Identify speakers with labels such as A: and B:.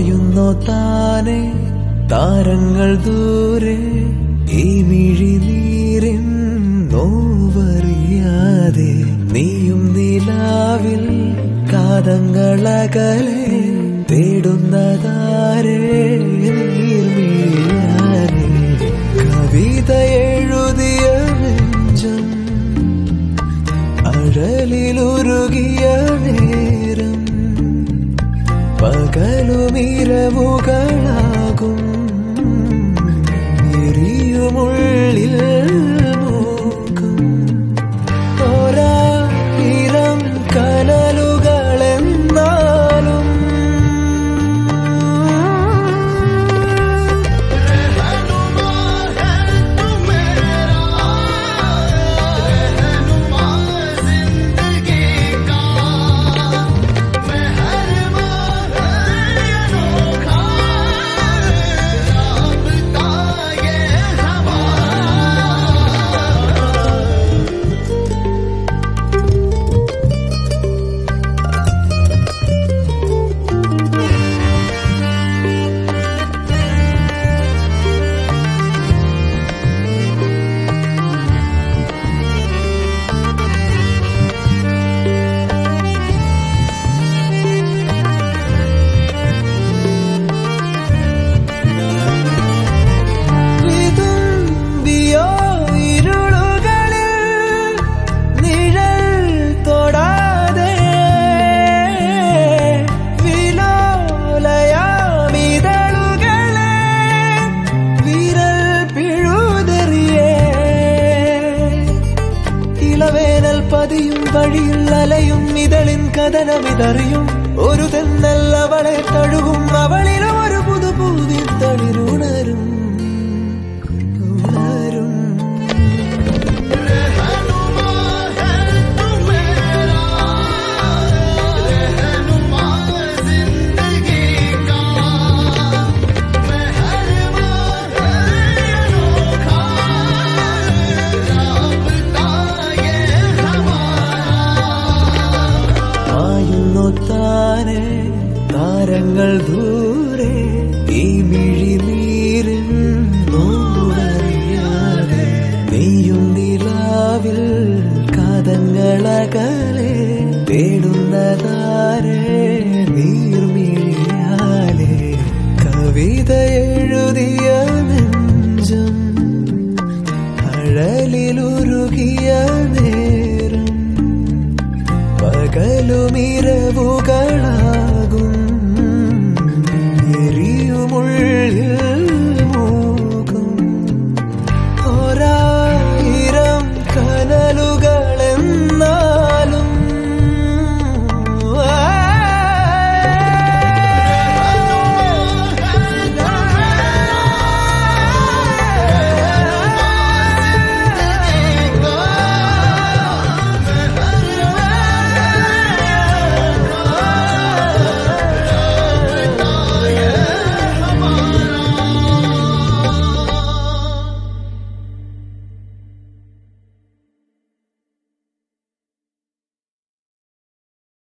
A: മായുന്നോ താനെ താരങ്ങൾ ദൂരെ ഈ മിഴിനീരിൻ നോവറിയാതെ നീയും നിലാവിൽ കാതങ്ങളകലെ തേടുന്നതാരേ നീർമീഴാനെ കവിത എഴുതിയ നെഞ്ചം അഴലിലുരുകിയ നേരം പകലുമിരവുകളാകും എരിയുമുള്ളിൽ മൂക്കും ഒരായിരം കനലുകളെന്നാലും വിതുമ്പിയോ ഇരുളുകളിൽ നിഴൽ തൊടാതെ വിലോലയാമിതളുകളെ വിരൽ പിഴുതെറിയേ ഇളവേനൽ പതിയും വഴിയിൽ അലയും ഇതളിൻ കഥനമിതറിയും ഒരു തെന്നൽ അവളെ തഴുകും അവളിലും ഒരു പുതുപൂവിൻ തളിരുണരും ഉണരും മായുന്നു താനെ താരങ്ങൾ ദൂരെ ഈ മിഴിനീരിൻ നോവറിയാതെ നീയും നിലാവിൽ കാതങ്ങളകലെ തേടുന്നതാരെ നീർമിഴിയാലെ കവിത എഴുതിയ നെഞ്ചം അഴലിലുരുകിയ നേരം പകലുമിരവുകളാകും എരിയുമുള്ളിൽ